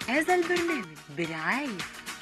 هذا البرنامج برعاية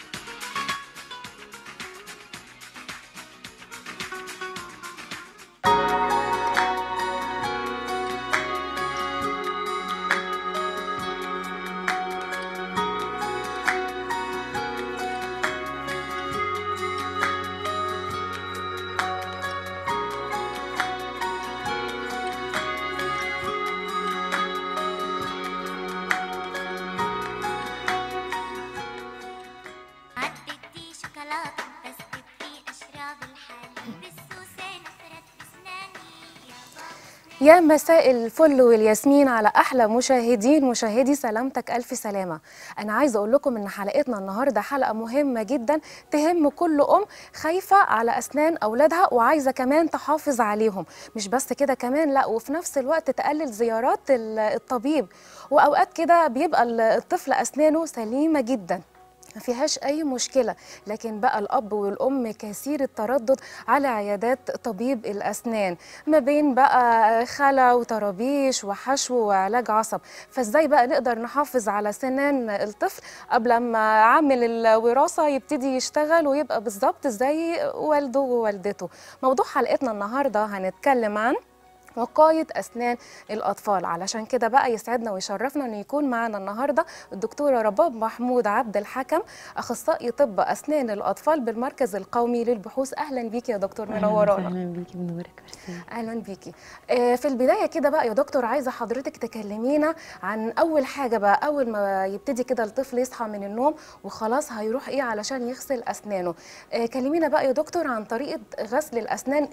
عدتي شوكولاتة بس بدي أشرب الحليب السوسة نفرت بسناني يا بابا يا مساء الفل والياسمين على احلى مشاهدين مشاهدي سلامتك الف سلامه انا عايزه اقول لكم ان حلقتنا النهارده حلقه مهمه جدا تهم كل ام خايفه على اسنان اولادها وعايزه كمان تحافظ عليهم مش بس كده كمان لا وفي نفس الوقت تقلل زيارات ال- الطبيب واوقات كده بيبقى ال- الطفل اسنانه سليمه جدا ما فيهاش اي مشكله لكن بقى الاب والام كثير التردد على عيادات طبيب الاسنان ما بين بقى خلع وطرابيش وحشو وعلاج عصب فازاي بقى نقدر نحافظ على سنان الطفل قبل ما عامل الوراثه يبتدي يشتغل ويبقى بالظبط زي والده ووالدته موضوع حلقتنا النهارده هنتكلم عن وقاية أسنان الأطفال علشان كده بقى يسعدنا ويشرفنا أن يكون معنا النهاردة الدكتورة رباب محمود عبد الحكم أخصائي طب أسنان الأطفال بالمركز القومي للبحوث أهلا بيكي يا دكتور منورانا اهلا بيكي بنورك ميرسي اهلا بيكي آه، في البدايه كده بقى يا دكتور عايزه حضرتك تكلمينا عن اول حاجه بقى اول ما يبتدي كده الطفل يصحى من النوم وخلاص هيروح ايه علشان يغسل اسنانه آه، كلمينا بقى يا دكتور عن طريقه غسل الاسنان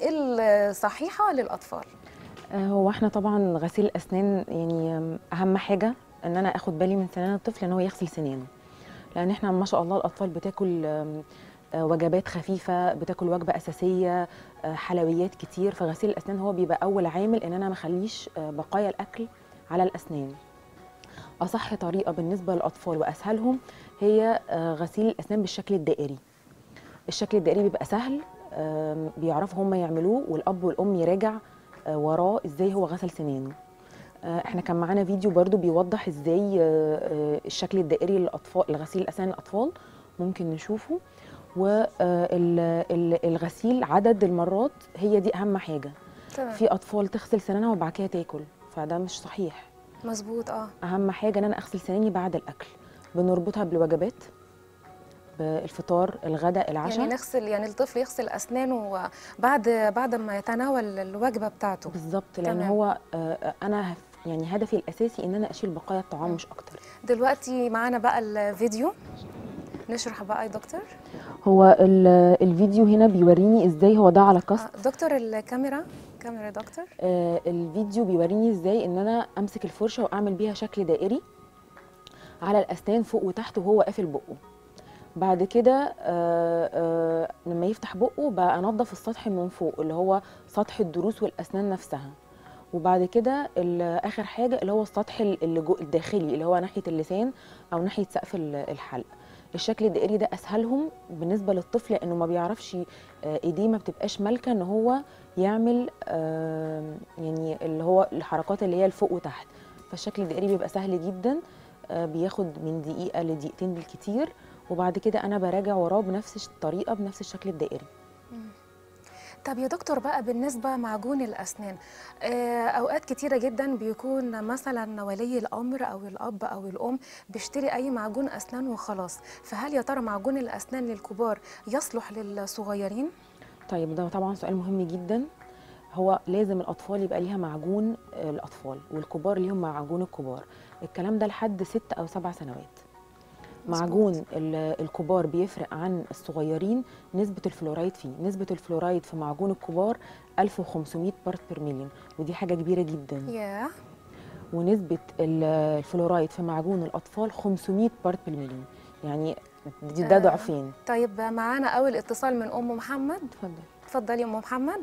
الصحيحه للاطفال آه، هو احنا طبعا غسيل الاسنان يعني آم، اهم حاجه ان انا اخد بالي من سنان الطفل ان هو يغسل سنانه لان احنا ما شاء الله الاطفال بتاكل آم، آه، وجبات خفيفه بتاكل وجبه اساسيه آه، حلويات كتير فغسيل الاسنان هو بيبقى اول عامل ان انا ما اخليش آه، بقايا الاكل على الاسنان اصح طريقه بالنسبه للاطفال واسهلهم هي آه، غسيل الاسنان بالشكل الدائري الشكل الدائري بيبقى سهل آم، بيعرفوا هم يعملوه والاب والام يراجع آه، وراه ازاي هو غسل سنانه آه، احنا كان معانا فيديو برضو بيوضح ازاي آه، آه، الشكل الدائري للاطفال لغسيل الاسنان الاطفال ممكن نشوفه والغسيل عدد المرات هي دي اهم حاجه تمام في اطفال تغسل سنانها وبعد كده تاكل فده مش صحيح مظبوط اه اهم حاجه ان انا اغسل سناني بعد الاكل بنربطها بالوجبات بالفطار الغداء العشاء يعني نغسل يعني الطفل يغسل اسنانه بعد بعد ما يتناول الوجبه بتاعته بالظبط لان تمام. هو آه، انا هف- يعني هدفي الاساسي ان انا اشيل بقايا الطعام مش اكتر دلوقتي معانا بقى الفيديو نشرح بقى يا دكتور هو ال- الفيديو هنا بيوريني ازاي هو ده على قصد آه، دكتور الكاميرا كاميرا يا دكتور آه الفيديو بيوريني ازاي ان انا امسك الفرشه واعمل بيها شكل دائري على الاسنان فوق وتحت وهو قافل بقه بعد كده آه آه لما يفتح بقه بقى انضف السطح من فوق اللي هو سطح الضروس والاسنان نفسها وبعد كده ال- اخر حاجه اللي هو السطح ال- اللي جو الداخلي اللي هو ناحيه اللسان او ناحيه سقف ال- الحلق الشكل الدائري ده اسهلهم بالنسبه للطفل لانه ما بيعرفش آه، ايديه ما بتبقاش مالكه ان هو يعمل آم، يعني اللي هو الحركات اللي هي الفوق وتحت فالشكل الدائري بيبقى سهل جدا آه، بياخد من دقيقه لدقيقتين بالكتير وبعد كده انا براجع وراه بنفس الطريقه بنفس الشكل الدائري طب يا دكتور بقى بالنسبة معجون الأسنان آه، أوقات كتيرة جدا بيكون مثلا ولي الأمر أو الأب أو الأم بيشتري أي معجون أسنان وخلاص فهل يا ترى معجون الأسنان للكبار يصلح للصغيرين؟ طيب ده طبعا سؤال مهم جدا هو لازم الاطفال يبقى ليها معجون آه، الاطفال والكبار ليهم معجون الكبار الكلام ده لحد ست او سبع سنوات مظبوط. معجون ال- الكبار بيفرق عن الصغيرين نسبة الفلورايد فيه نسبة الفلورايد في معجون الكبار 1500 بارت بير مليون ودي حاجة كبيرة جدا يا ونسبة ال- الفلورايد في معجون الأطفال 500 بارت بير مليون يعني دي- ده آه. ضعفين طيب معانا أول اتصال من أم محمد اتفضل اتفضلي يا أم محمد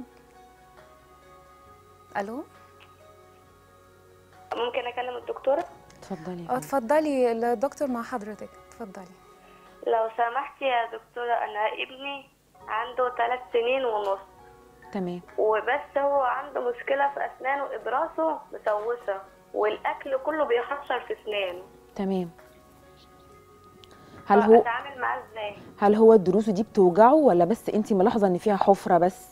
ألو ممكن اكلم الدكتوره اتفضلي يا اه فندم. اتفضلي الدكتور مع حضرتك اتفضلي لو سمحتي يا دكتوره انا ابني عنده ثلاث سنين ونص تمام وبس هو عنده مشكله في اسنانه ابراسه مسوسه والاكل كله بيحشر في اسنانه تمام هل هو اتعامل معاه ازاي هل هو الضروس دي بتوجعه ولا بس انت ملاحظه ان فيها حفره بس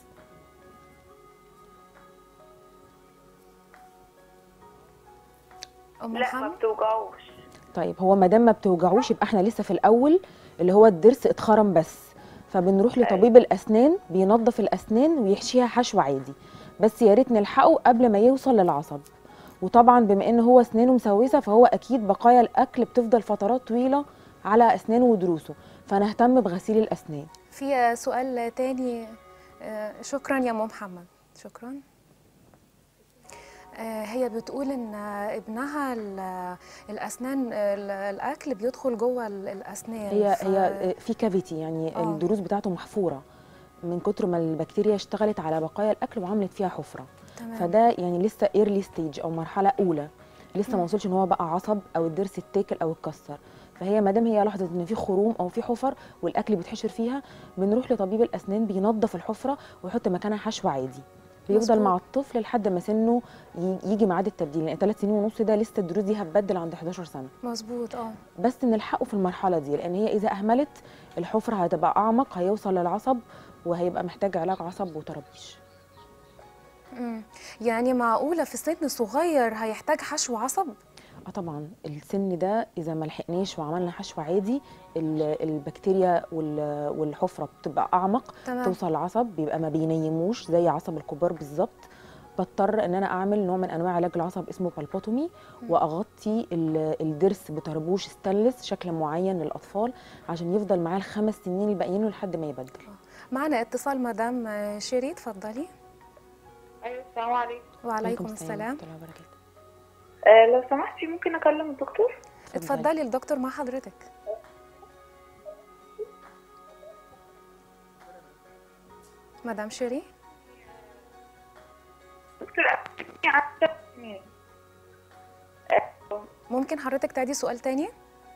ام لا ما محمد بتوجعوش طيب هو ما دام ما بتوجعوش يبقى احنا لسه في الاول اللي هو الضرس اتخرم بس فبنروح لطبيب الاسنان بينظف الاسنان ويحشيها حشو عادي بس يا ريت نلحقه قبل ما يوصل للعصب وطبعا بما ان هو اسنانه مسوسه فهو اكيد بقايا الاكل بتفضل فترات طويله على اسنانه وضروسه فنهتم بغسيل الاسنان في آه، سؤال تاني آه، شكرا يا ام محمد شكرا آه، هي بتقول ان آه، ابنها ال- الاسنان ال- الاكل بيدخل جوه ال- الاسنان هي ف- هي في كافيتي يعني آه. الضروس بتاعته محفوره من كتر ما البكتيريا اشتغلت على بقايا الاكل وعملت فيها حفره تمام فده يعني لسه ايرلي ستيج او مرحله اولى لسه ما وصلش ان هو بقى عصب او الضرس اتاكل او اتكسر فهي ما دام هي لاحظت ان في خروم او في حفر والاكل بيتحشر فيها بنروح لطبيب الاسنان بينظف الحفره ويحط مكانها حشو عادي بيفضل مظبوط. مع الطفل لحد ما سنه ي- يجي ميعاد التبديل لان ثلاث سنين ونص ده لسه الضروس دي هتبدل عند 11 سنه مظبوط اه بس نلحقه في المرحله دي لان هي اذا اهملت الحفره هتبقى اعمق هيوصل للعصب وهيبقى محتاج علاج عصب وطرابيش مم. يعني معقوله في سن صغير هيحتاج حشو عصب اه طبعا السن ده اذا ما لحقناش وعملنا حشو عادي ال- البكتيريا وال- والحفره بتبقى اعمق تمام توصل العصب بيبقى ما بينيموش زي عصب الكبار بالظبط بضطر ان انا اعمل نوع من انواع علاج العصب اسمه بالبوتومي واغطي ال- الضرس بطربوش ستانلس شكل معين للاطفال عشان يفضل معاه الخمس سنين الباقيين لحد ما يبدل معنا اتصال مدام آه، شيري اتفضلي ايوه السلام عليكم وعليكم السلام ورحمة الله وبركاته. آه لو سمحتي ممكن اكلم الدكتور اتفضلي الدكتور مع حضرتك مدام شيري دكتور أنا عندي ثلاث سنين. ممكن حضرتك تعيدي سؤال تاني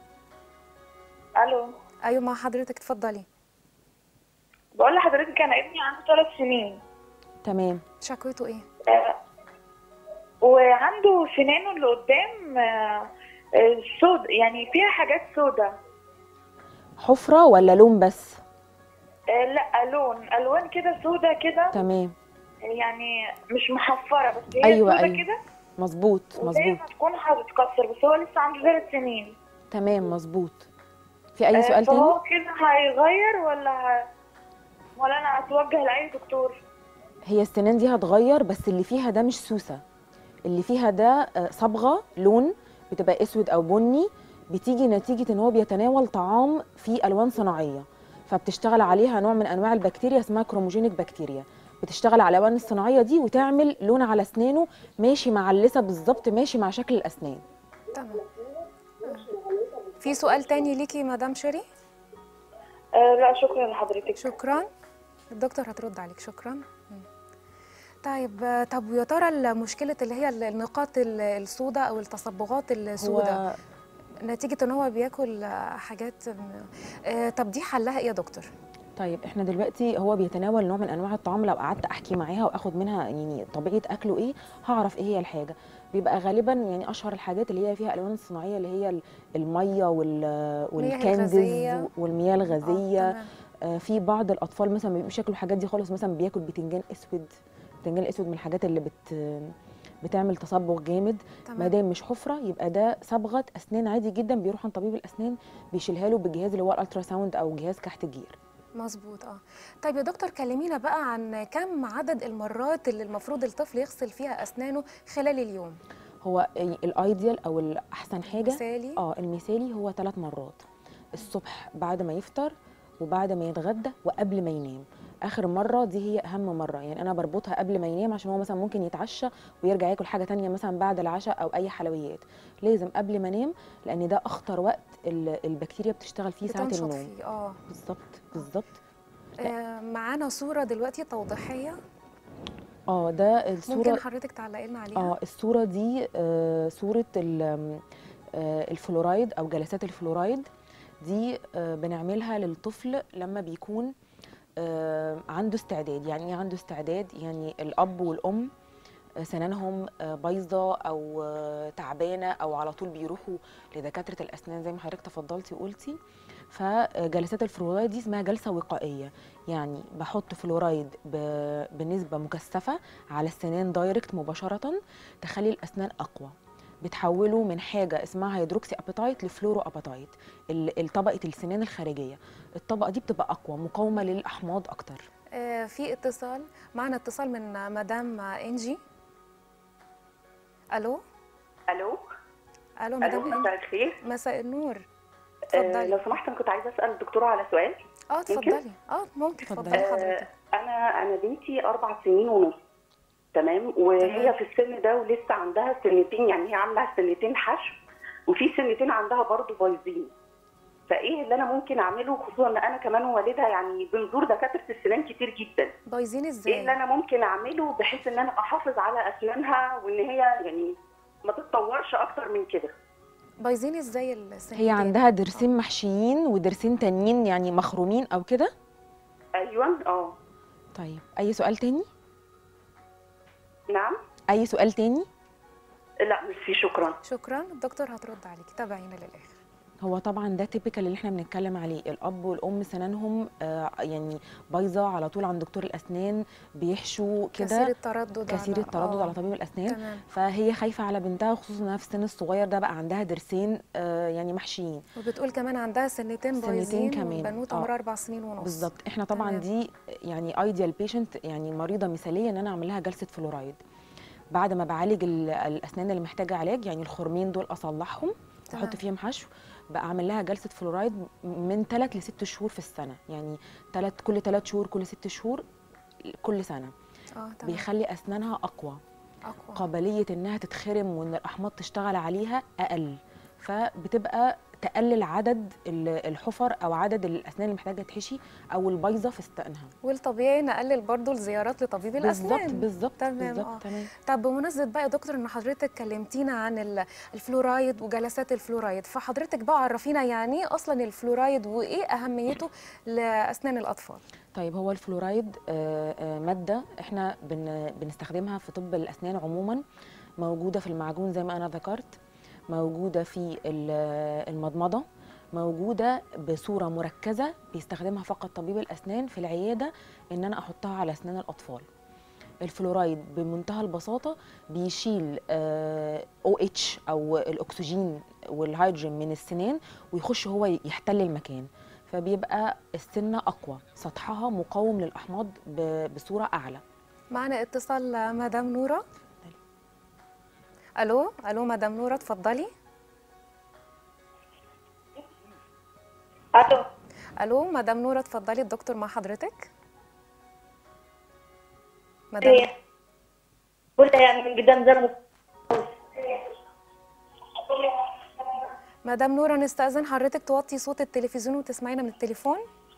الو ايوه مع حضرتك اتفضلي بقول لحضرتك انا ابني عنده ثلاث سنين تمام شكوته ايه آه، وعنده سنانه اللي قدام آه، آه، سود يعني فيها حاجات سودا حفره ولا لون بس آه، لا لون الوان كده سودا كده تمام يعني مش محفره بس هي أيوة، سودا أيوة. كده مظبوط وزي مظبوط ما تكون هتتكسر بس هو لسه عنده ثلاث سنين تمام مظبوط في اي آه، سؤال تاني فهو كده هيغير ولا ه- ولا انا اتوجه لاي دكتور هي السنان دي هتغير بس اللي فيها ده مش سوسه اللي فيها ده آه، صبغه لون بتبقى اسود او بني بتيجي نتيجه ان هو بيتناول طعام فيه الوان صناعيه فبتشتغل عليها نوع من انواع البكتيريا اسمها كروموجينيك بكتيريا بتشتغل على الالوان الصناعيه دي وتعمل لون على اسنانه ماشي مع اللثه بالظبط ماشي مع شكل الاسنان تمام في سؤال تاني ليكي مدام شيري آه لا شكرا لحضرتك شكرا الدكتور هترد عليك شكرا مم. طيب آه، طب ويا ترى المشكله اللي هي ال- النقاط ال- السوداء او التصبغات السوداء هو نتيجه ان هو بياكل آه، حاجات م- آه، طب دي حلها ايه يا دكتور طيب احنا دلوقتي هو بيتناول نوع من انواع الطعام لو قعدت احكي معاها واخد منها يعني طبيعه اكله ايه هعرف ايه هي الحاجه بيبقى غالبا يعني اشهر الحاجات اللي هي فيها الوان صناعيه اللي هي ال- الميه وال والكاندز الغازية. والمياه الغازيه آه، تمام. آه في بعض الاطفال مثلا ما بيبقوش ياكلوا الحاجات دي خالص مثلا بياكل بتنجان اسود البتنجان الاسود من الحاجات اللي بت بتعمل تصبغ جامد ما تمام دام مش حفره يبقى ده صبغه اسنان عادي جدا بيروح عند طبيب الاسنان بيشيلها له بالجهاز اللي هو الالترا ساوند او جهاز كحت الجير مظبوط اه طيب يا دكتور كلمينا بقى عن كم عدد المرات اللي المفروض الطفل يغسل فيها اسنانه خلال اليوم هو الايديال او الاحسن حاجه مثالي اه المثالي هو ثلاث مرات الصبح بعد ما يفطر وبعد ما يتغدى وقبل ما ينام اخر مره دي هي اهم مره يعني انا بربطها قبل ما ينام عشان هو مثلا ممكن يتعشى ويرجع ياكل حاجه تانية مثلا بعد العشاء او اي حلويات لازم قبل ما انام لان ده اخطر وقت ال- البكتيريا بتشتغل فيه ساعه بتنشط النوم فيه اه بالظبط بالظبط آه، معانا صورة دلوقتي توضيحية اه ده الصوره ممكن حضرتك تعلقي لنا عليها اه الصوره دي آه صوره ال- آم، آه الفلورايد او جلسات الفلورايد دي آه بنعملها للطفل لما بيكون آه عنده استعداد يعني ايه عنده استعداد يعني الاب والام سنانهم آه، بايظه او آه، تعبانه او على طول بيروحوا لدكاتره الاسنان زي ما حضرتك تفضلتي وقلتي فجلسات الفلورايد دي اسمها جلسه وقائيه يعني بحط فلورايد ب- بنسبه مكثفه على السنان دايركت مباشره تخلي الاسنان اقوى بتحوله من حاجه اسمها هيدروكسي ابيتايت لفلورو ابيتايت ال- طبقه السنان الخارجيه الطبقه دي بتبقى اقوى مقاومه للاحماض اكتر آه، في اتصال معنا اتصال من مدام انجي الو الو الو الو مدام مساء انجي الخير مساء النور آه اتفضلي لو سمحت انا كنت عايزه اسال الدكتوره على سؤال اه يمكن؟ اتفضلي اه ممكن اتفضلي. اتفضلي آه حضرتك انا انا بنتي اربع سنين ونص تمام وهي تمام. في السن ده ولسه عندها سنتين يعني هي عامله سنتين حشو وفي سنتين عندها برضه بايظين فايه اللي انا ممكن اعمله خصوصا ان انا كمان والدها يعني بنزور دكاتره السنان كتير جدا بايظين ايه ازاي اللي انا ممكن اعمله بحيث ان انا احافظ على اسنانها وان هي يعني ما تتطورش اكتر من كده بايظين ازاي السنين هي دي؟ عندها ضرسين محشيين وضرسين تانيين يعني مخرومين او كده ايوه اه طيب اي سؤال تاني نعم اي سؤال تاني لا مش في شكرا شكرا الدكتور هترد عليكي تابعينا للاخر هو طبعا ده تيبيكال اللي احنا بنتكلم عليه الاب والام سنانهم آه يعني بايظه على طول عند دكتور الاسنان بيحشوا كثير كده التردد كثير على- التردد آه، على طبيب الاسنان تمام فهي خايفه على بنتها خصوصا انها في السن الصغير ده بقى عندها ضرسين آه يعني محشيين وبتقول كمان عندها سنتين سنتين بايظين كمان. بنوته آه. عمرها اربع سنين ونص بالظبط احنا طبعا تمام. دي يعني ايديال بيشنت يعني مريضه مثاليه ان انا اعمل لها جلسه فلورايد بعد ما بعالج ال- الاسنان اللي محتاجه علاج يعني الخرمين دول اصلحهم تمام. واحط فيهم حشو بعمل لها جلسه فلورايد من 3 ل 6 شهور في السنه يعني تلات كل 3 شهور كل 6 شهور كل سنه اه تمام بيخلي اسنانها اقوى اقوى قابليه انها تتخرم وان الاحماض تشتغل عليها اقل فبتبقى تقلل عدد ال- الحفر او عدد الاسنان اللي محتاجه تحشي او البايظه في استئنها والطبيعي نقلل برضو الزيارات لطبيب الاسنان بالظبط بالظبط تمام، بالظبط آه. تمام طب بمناسبة بقى يا دكتور ان حضرتك كلمتينا عن ال- الفلورايد وجلسات الفلورايد فحضرتك بقى عرفينا يعني ايه اصلا الفلورايد وايه اهميته لاسنان الاطفال طيب هو الفلورايد آه، آه، ماده احنا بن بنستخدمها في طب الاسنان عموما موجوده في المعجون زي ما انا ذكرت موجوده في ال- المضمضه موجوده بصوره مركزه بيستخدمها فقط طبيب الاسنان في العياده ان انا احطها على اسنان الاطفال الفلورايد بمنتهى البساطه بيشيل او اتش او الاكسجين والهيدروجين من السنان ويخش هو يحتل المكان فبيبقى السنه اقوى سطحها مقاوم للاحماض ب- بصوره اعلى معنا اتصال مدام نورة الو الو مدام نورة اتفضلي الو الو مدام نورة اتفضلي الدكتور مع حضرتك مدام ايه قلت يعني من قدام زمن مدام نورة نستأذن حضرتك توطي صوت التلفزيون وتسمعينا من التليفون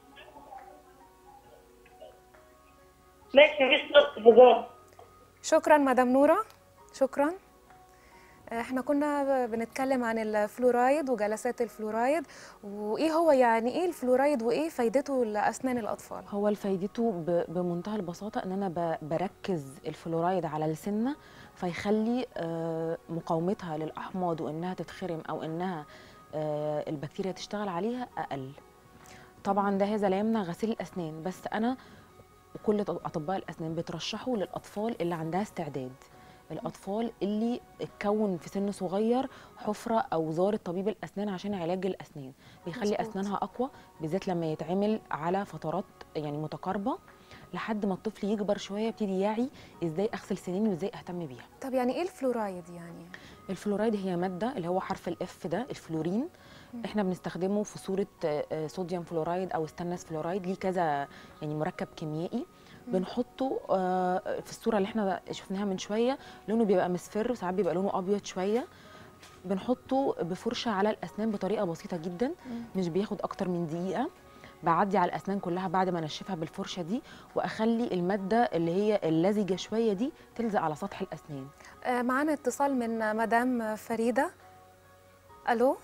ماشي مفيش صوت تلفزيون شكرا مدام نورة شكرا احنا كنا بنتكلم عن الفلورايد وجلسات الفلورايد وايه هو يعني ايه الفلورايد وايه فايدته لاسنان الاطفال هو فايدته ب- بمنتهى البساطه ان انا ب- بركز الفلورايد على السنه فيخلي آه، مقاومتها للاحماض وانها تتخرم او انها آه، البكتيريا تشتغل عليها اقل طبعا ده هذا لا يمنع غسيل الاسنان بس انا وكل طب- اطباء الاسنان بترشحوا للاطفال اللي عندها استعداد الاطفال اللي اتكون في سن صغير حفره او زار طبيب الاسنان عشان علاج الاسنان بيخلي مظبوط. اسنانها اقوى بالذات لما يتعمل على فترات يعني متقاربه لحد ما الطفل يكبر شويه يبتدي يعي ازاي اغسل سناني وازاي اهتم بيها طب يعني ايه الفلورايد يعني الفلورايد هي ماده اللي هو حرف الاف ده الفلورين احنا بنستخدمه في صوره آه، آه، صوديوم فلورايد او ستانلس فلورايد ليه كذا يعني مركب كيميائي بنحطه آه، في الصوره اللي احنا شفناها من شويه لونه بيبقى مصفر وساعات بيبقى لونه ابيض شويه بنحطه بفرشه على الاسنان بطريقه بسيطه جدا مش بياخد اكتر من دقيقه بعدي على الاسنان كلها بعد ما انشفها بالفرشه دي واخلي الماده اللي هي اللزجه شويه دي تلزق على سطح الاسنان آه معانا اتصال من مدام فريدة الو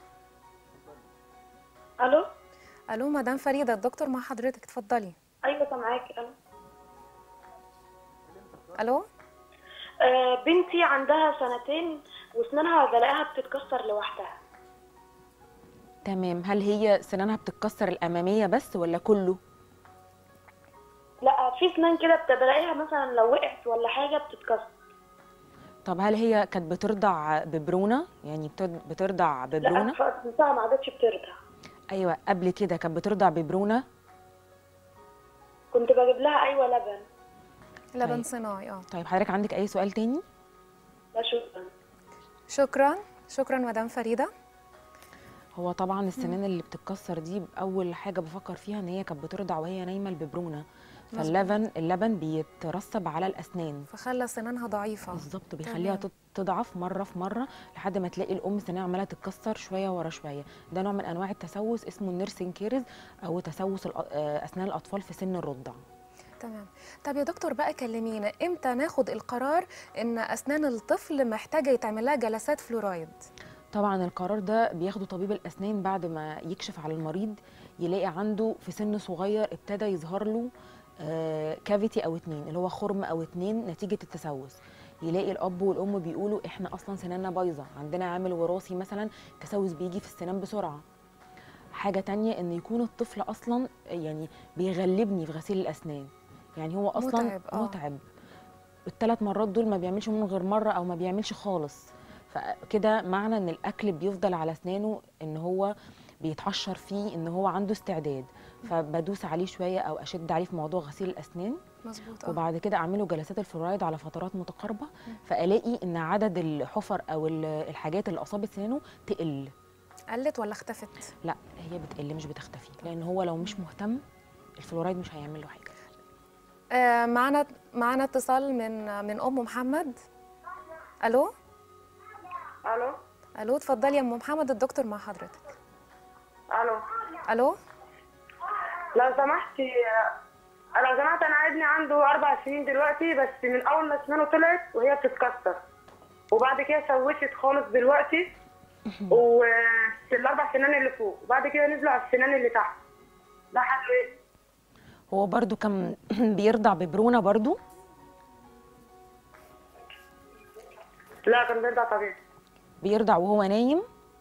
الو الو مدام فريدة الدكتور مع حضرتك اتفضلي ايوه سامعاكي الو الو آه، بنتي عندها سنتين واسنانها بلاقيها بتتكسر لوحدها تمام هل هي سنانها بتتكسر الاماميه بس ولا كله لا في اسنان كده بت- بلاقيها مثلا لو وقعت ولا حاجه بتتكسر طب هل هي كانت بترضع ببرونه يعني بتر- بترضع لا ببرونه فاسنانها ما عادتش بترضع ايوه قبل كده كانت بترضع ببرونه كنت بجيب لها ايوه لبن لبن طيب. صناعي اه طيب حضرتك عندك اي سؤال تاني لا شكرا شكرا شكرا مدام فريده هو طبعا السنان اللي بتتكسر دي اول حاجه بفكر فيها ان هي كانت بترضع وهي نايمه الببرونه فاللبن اللبن بيترسب على الاسنان فخلى سنانها ضعيفه بالظبط بيخليها تمام. تت- تضعف مره في مره لحد ما تلاقي الام سنانها عماله تتكسر شويه ورا شويه ده نوع من انواع التسوس اسمه النيرسين كيرز او تسوس الأ- آه، اسنان الاطفال في سن الرضع تمام طب يا دكتور بقى كلمينا امتى ناخد القرار ان اسنان الطفل محتاجه يتعمل لها جلسات فلورايد طبعا القرار ده بياخده طبيب الاسنان بعد ما يكشف على المريض يلاقي عنده في سن صغير ابتدى يظهر له كافيتي او اتنين اللي هو خرم او اتنين نتيجه التسوس يلاقي الاب والام بيقولوا احنا اصلا سناننا بايظه عندنا عامل وراثي مثلا تسوس بيجي في السنان بسرعه حاجه تانية ان يكون الطفل اصلا يعني بيغلبني في غسيل الاسنان يعني هو اصلا متعب، آه. متعب الثلاث مرات دول ما بيعملش منهم غير مره او ما بيعملش خالص فكده معنى ان الاكل بيفضل على اسنانه ان هو بيتحشر فيه ان هو عنده استعداد فبدوس عليه شويه او اشد عليه في موضوع غسيل الاسنان مظبوط اه وبعد كده اعمله جلسات الفلورايد على فترات متقاربه فالاقي ان عدد الحفر او ال- الحاجات اللي اصابت سنانه تقل قلت ولا اختفت لا هي بتقل مش بتختفي لان هو لو مش مهتم الفلورايد مش هيعمل له حاجه آه معنا معنا اتصال من من ام محمد الو الو الو اتفضلي يا ام محمد الدكتور مع حضرتك الو الو لو سمحتي لو سمحت انا ابني عنده اربع سنين دلوقتي بس من اول ما اسنانه طلعت وهي بتتكسر وبعد كده سوست خالص دلوقتي والاربع سنان اللي فوق وبعد كده نزلوا على السنان اللي تحت ده حل ايه؟ هو برضو كان بيرضع ببرونه برضو لا كان بيرضع طبيعي بيرضع وهو نايم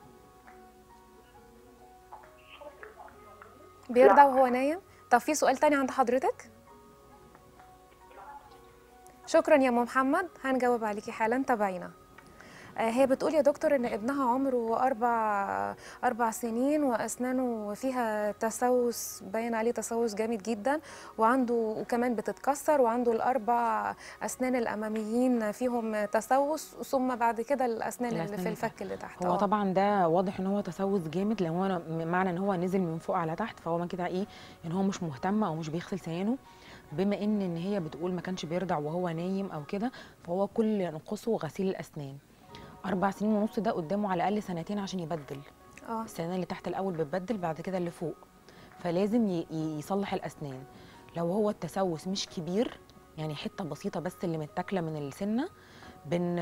بيرضع وهو نايم طب في سؤال تاني عند حضرتك شكرا يا ام محمد هنجاوب عليكي حالا تابعينا آه، هي بتقول يا دكتور ان ابنها عمره اربع اربع سنين واسنانه فيها تسوس باين عليه تسوس جامد جدا وعنده وكمان بتتكسر وعنده الاربع اسنان الاماميين فيهم تسوس ثم بعد كده الاسنان اللي الأسنان في اللي تحت. الفك اللي تحت هو آه. طبعا ده واضح ان هو تسوس جامد لان هو معنى ان هو نزل من فوق على تحت فهو كده ايه ان هو مش مهتم او مش بيغسل سنانه بما ان ان هي بتقول ما كانش بيرضع وهو نايم او كده فهو كل اللي ينقصه غسيل الاسنان اربع سنين ونص ده قدامه على الاقل سنتين عشان يبدل اه السنان اللي تحت الاول بتبدل بعد كده اللي فوق فلازم ي- ي- يصلح الاسنان لو هو التسوس مش كبير يعني حته بسيطه بس اللي متاكله من السنه بن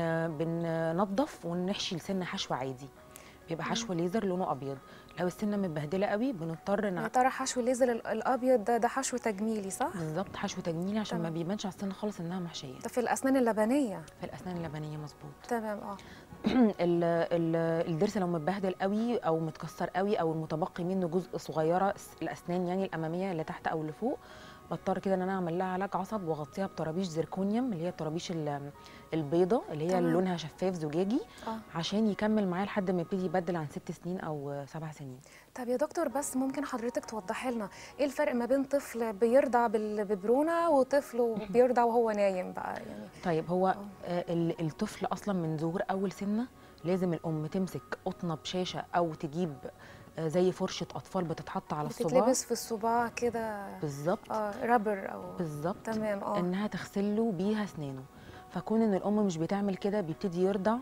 بننضف ونحشي السنه حشو عادي بيبقى حشو ليزر لونه ابيض لو السنه متبهدله قوي بنضطر يا ن... ترى حشو الليزر ال- الابيض ده ده حشو تجميلي صح؟ بالظبط حشو تجميلي عشان ما تمام. بيبانش على السنه خالص انها محشيه ده في الاسنان اللبنيه في الاسنان اللبنيه مظبوط تمام اه ال- ال- الضرس لو متبهدل قوي او متكسر قوي او المتبقي منه جزء صغيره س- الاسنان يعني الاماميه اللي تحت او اللي فوق بضطر كده ان انا اعمل لها علاج عصب واغطيها بطرابيش زيركونيوم اللي هي الطرابيش ال- البيضه اللي هي تمام. اللي لونها شفاف زجاجي اه عشان يكمل معايا لحد ما يبتدي يبدل عن ست سنين او سبع سنين طب يا دكتور بس ممكن حضرتك توضحي لنا ايه الفرق ما بين طفل بيرضع بالببرونه وطفل بيرضع وهو نايم بقى يعني طيب هو آه، ال- الطفل اصلا من ظهور اول سنه لازم الام تمسك قطنه بشاشه او تجيب آه، زي فرشه اطفال بتتحط على الصباع بتتلبس في الصباع كده بالظبط اه رابر او بالظبط تمام اه انها تغسل له بيها اسنانه فكون ان الام مش بتعمل كده بيبتدي يرضع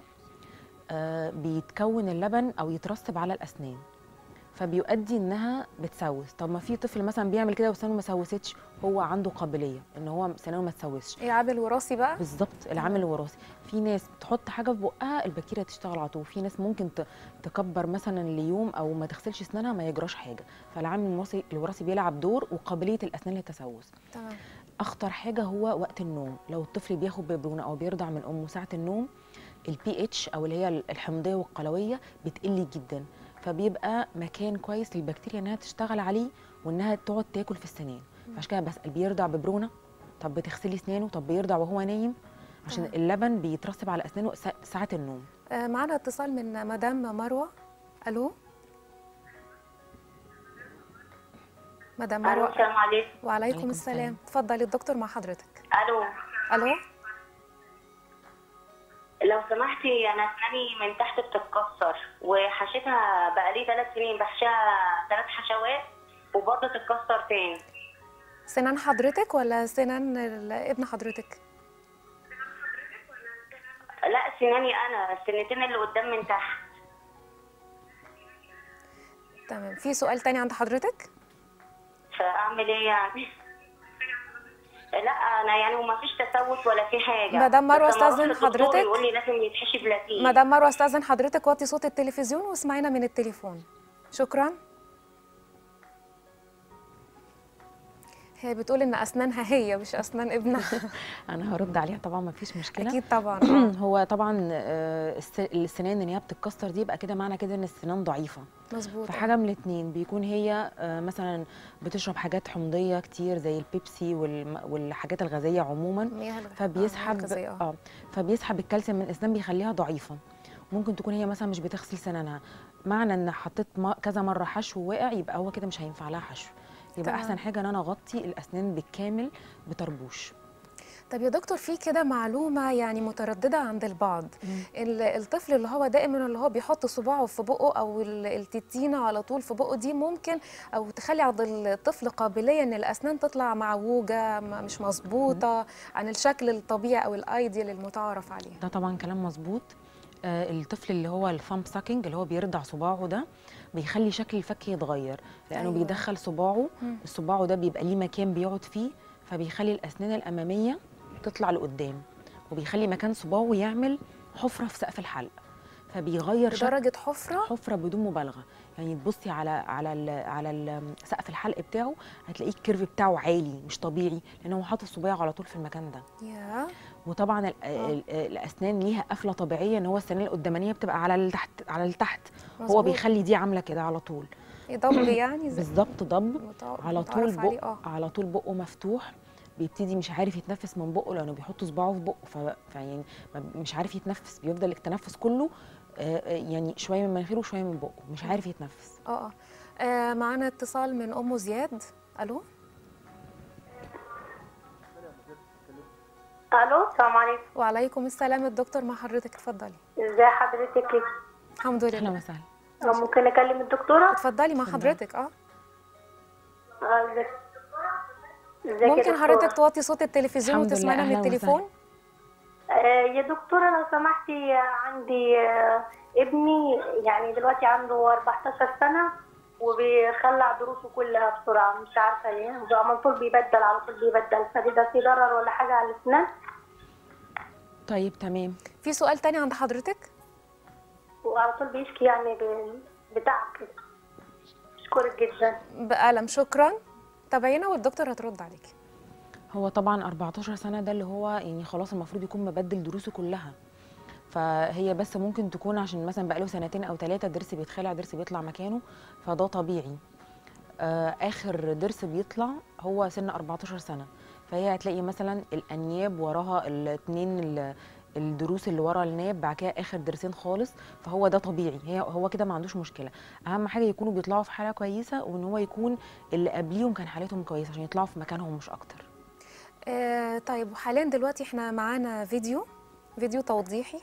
آه بيتكون اللبن او يترسب على الاسنان فبيؤدي انها بتسوس طب ما في طفل مثلا بيعمل كده وسنانه ما سوستش هو عنده قابليه ان هو سنانه ما تسوسش ايه عامل وراثي بقى بالظبط العامل الوراثي في ناس تحط حاجه في بقها البكتيريا تشتغل على طول في ناس ممكن ت- تكبر مثلا ليوم او ما تغسلش اسنانها ما يجراش حاجه فالعامل الوراثي الوراثي بيلعب دور وقابليه الاسنان للتسوس تمام اخطر حاجه هو وقت النوم لو الطفل بياخد ببرونه او بيرضع من امه ساعه النوم البي اتش او اللي هي الحمضيه والقلويه بتقل جدا فبيبقى مكان كويس للبكتيريا انها تشتغل عليه وانها تقعد تاكل في السنان عشان كده بسال بيرضع ببرونه طب بتغسلي اسنانه طب بيرضع وهو نايم عشان تمام. اللبن بيترسب على اسنانه سا- ساعه النوم آه، معانا اتصال من مدام مروه الو مدام الو مروه السلام عليكم وعليكم عليكم السلام السلام. اتفضلي الدكتور مع حضرتك الو الو لو سمحتي انا اسناني من تحت بتتكسر وحشيتها بقالي ثلاث سنين بحشيها ثلاث حشوات وبرضه تتكسر تاني سنان حضرتك ولا سنان ال- ابن حضرتك لا سناني انا السنتين اللي قدام من تحت تمام في سؤال تاني عند حضرتك فاعمل ايه يعني لا انا يعني وما فيش تسوس ولا في حاجه مدام مروة بس لما أروح أستأذن للدكتور حضرتك. يقول لي لازم يتحشي بلاتين مدام مروه استاذن حضرتك وطي صوت التلفزيون واسمعينا من التليفون شكرا هي بتقول ان اسنانها هي مش اسنان ابنها انا هرد عليها طبعا ما فيش مشكله اكيد طبعا آه، هو طبعا آه، الس- السنان ان هي بتتكسر دي يبقى كده معنى كده ان السنان ضعيفه مظبوط آه. فحاجه من الاثنين بيكون هي آه، مثلا بتشرب حاجات حمضيه كتير زي البيبسي والم- والحاجات الغازيه عموما مياه الغ- آه، فبيسحب الغازية، آه. اه فبيسحب الكالسيوم من الاسنان بيخليها ضعيفه ممكن تكون هي مثلا مش بتغسل سنانها معنى ان حطيت م- كذا مره حشو وقع يبقى هو كده مش هينفع لها حشو يبقى تمام. احسن حاجه ان انا اغطي الاسنان بالكامل بطربوش طب يا دكتور في كده معلومة يعني مترددة عند البعض ال- الطفل اللي هو دائما اللي هو بيحط صباعه في بقه أو ال- التتينة على طول في بقه دي ممكن أو تخلي عند الطفل قابلية إن الأسنان تطلع معوجة م- مش مظبوطة عن الشكل الطبيعي أو الأيديال المتعارف عليه ده طبعا كلام مظبوط آه الطفل اللي هو الثامب ساكينج اللي هو بيرضع صباعه ده بيخلي شكل الفك يتغير لانه أيوة. أيوة. بيدخل صباعه مم. الصباعه ده بيبقى ليه مكان بيقعد فيه فبيخلي الاسنان الاماميه تطلع لقدام وبيخلي مكان صباعه يعمل حفره في سقف الحلق فبيغير شكل بدرجة حفرة حفره بدون مبالغه يعني تبصي على على ال على ال سقف الحلق بتاعه هتلاقيه الكيرف بتاعه عالي مش طبيعي لان هو حاطط صباعه على طول في المكان ده يا وطبعا ال- ال- الاسنان ليها قفله طبيعيه ان هو السنان القدامانيه بتبقى على التحت على التحت هو مظبوط. بيخلي دي عامله كده على طول يضب يعني زي بالظبط ضب متع- على طول متعارف عليه، بق اه على طول بقه مفتوح بيبتدي مش عارف يتنفس من بقه لانه بيحط صباعه في بقه ف- فيعني ما- مش عارف يتنفس بيفضل التنفس كله آه، آه، يعني شويه من مناخيره وشويه من بقه مش عارف يتنفس اه اه آه، معانا اتصال من أم زياد ألو الو السلام عليكم وعليكم السلام الدكتور مع حضرتك اتفضلي ازي حضرتك الحمد اهلا لله وسهلا ممكن اكلم الدكتوره اتفضلي مع اتفضلي. حضرتك اه آه، ازيك ازيك يا ممكن دكتورة؟ حضرتك توطي صوت التلفزيون الحمد لله، وتسمعنا من أهلا التليفون آه، يا دكتورة لو سمحتي آه، عندي آه، ابني يعني دلوقتي عنده 14 سنة وبيخلع دروسه كلها بسرعة مش عارفة ليه وعلى طول بيبدل على طول بيبدل فدي ده في ضرر ولا حاجة على الأسنان طيب تمام في سؤال تاني عند حضرتك وعلى طول بيشكي يعني ب- بتعب كده أشكرك جدا بألم شكرا تابعينا والدكتور هترد عليكي هو طبعا 14 سنه ده اللي هو يعني خلاص المفروض يكون مبدل دروسه كلها فهي بس ممكن تكون عشان مثلا بقاله سنتين او ثلاثه ضرس بيتخلع ضرس بيطلع مكانه فده طبيعي آه اخر ضرس بيطلع هو سن 14 سنه فهي هتلاقي مثلا الانياب وراها الاثنين الضروس اللي ورا الناب بعد كده اخر ضرسين خالص فهو ده طبيعي هي هو كده ما عندوش مشكله اهم حاجه يكونوا بيطلعوا في حاله كويسه وان هو يكون اللي قبليهم كان حالتهم كويسه عشان يطلعوا في مكانهم مش اكتر آه طيب وحاليا دلوقتي احنا معانا فيديو فيديو توضيحي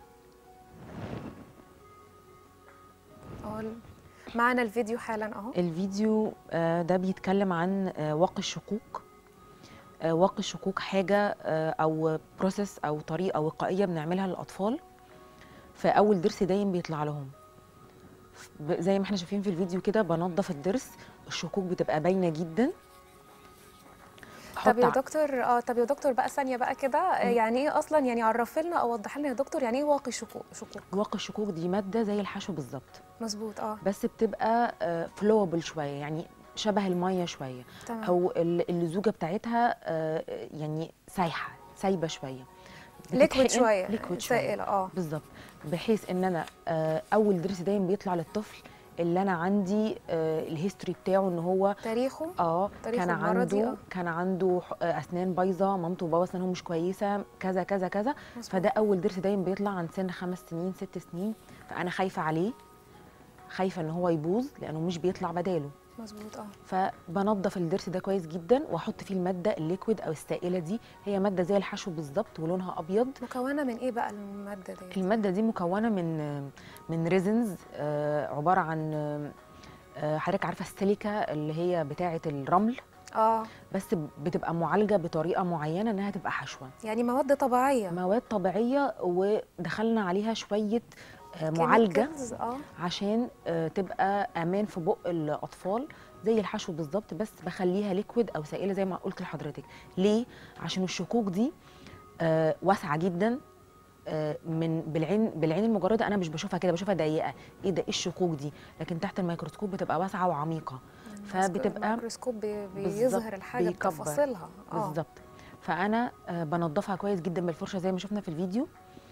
اه معانا الفيديو حالا اهو الفيديو آه، ده بيتكلم عن آه، واقي الشقوق آه، واقي الشقوق حاجة آه، أو بروسيس أو طريقة وقائية بنعملها للأطفال فأول ضرس دايم بيطلع لهم ب- زي ما احنا شايفين في الفيديو كده بنضف الضرس الشقوق بتبقى باينة جدا طب يا ع- دكتور اه طب يا دكتور بقى ثانيه بقى كده آه، يعني ايه اصلا يعني عرف لنا او وضح لنا يا دكتور يعني ايه واقي شقوق شقوق واقي الشقوق دي مادة زي الحشو بالظبط مظبوط اه بس بتبقى فلوبل شويه يعني شبه الميه شويه تمام او ال- اللزوجه بتاعتها آه، يعني سايحه سايبه شويه ليكويد بتتحقن- شويه ليكويد شويه سائله اه بالظبط بحيث ان انا آه، اول ضرس دايما بيطلع للطفل اللي انا عندي آه، الهيستوري بتاعه ان هو تاريخه اه تاريخ كان المرضي، عنده آه. كان عنده ح- آه، اسنان بايظه مامته وبابا اسنانهم مش كويسه كذا كذا كذا مظبوط. فده اول ضرس دايما بيطلع عند سن خمس سنين ست سنين فانا خايفه عليه خايفه ان هو يبوظ لانه مش بيطلع بداله مظبوط اه فبنضف الضرس ده كويس جدا واحط فيه الماده الليكويد او السائله دي هي ماده زي الحشو بالظبط ولونها ابيض مكونه من ايه بقى الماده دي الماده دي مكونه من من ريزنز عباره عن آه، حضرتك عارفه السيليكا اللي هي بتاعه الرمل اه بس بتبقى معالجه بطريقه معينه انها تبقى حشوه يعني مواد طبيعيه مواد طبيعيه ودخلنا عليها شويه آه، معالجه chemicals، اه عشان آه، تبقى امان في بق الاطفال زي الحشو بالظبط بس بخليها ليكويد او سائله زي ما قلت لحضرتك ليه عشان الشكوك دي آه، واسعه جدا آه، من بالعين بالعين المجرده انا مش بشوفها كده بشوفها ضيقه ايه ده ايه الشكوك دي لكن تحت الميكروسكوب بتبقى واسعه وعميقه فبتبقى الميكروسكوب بي- بالظبط، بيظهر الحاجه بيكبر. بتفاصيلها اه بالظبط فانا آه، بنضفها كويس جدا بالفرشه زي ما شفنا في الفيديو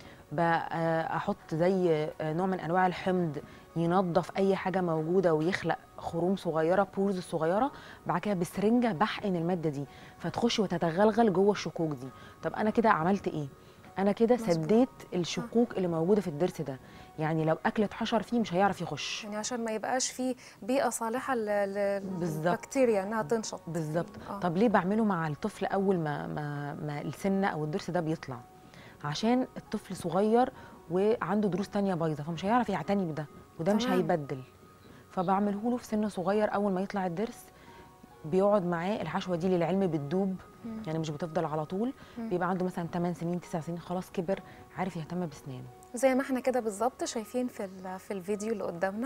بحط زي آه، نوع من انواع الحمض ينظف اي حاجه موجوده ويخلق خروم صغيره بورز صغيره بعد كده بسرنجه بحقن الماده دي فتخش وتتغلغل جوه الشكوك دي طب انا كده عملت ايه انا كده مظبوط. سديت الشكوك اللي موجوده في الضرس ده يعني لو اكل اتحشر فيه مش هيعرف يخش يعني عشان ما يبقاش في بيئه صالحه ل- ل- بالظبط. للبكتيريا انها تنشط بالظبط آه. طب ليه بعمله مع الطفل اول ما ما, ما السنه او الضرس ده بيطلع عشان الطفل صغير وعنده ضروس تانية بايظه فمش هيعرف يعتني بده وده مش تمام. هيبدل فبعمله له في سن صغير اول ما يطلع الضرس بيقعد معاه الحشوه دي للعلم بتدوب يعني مش بتفضل على طول بيبقى عنده مثلا 8 سنين 9 سنين خلاص كبر عارف يهتم بسنانه زي ما احنا كده بالظبط شايفين في ال- في الفيديو اللي قدامنا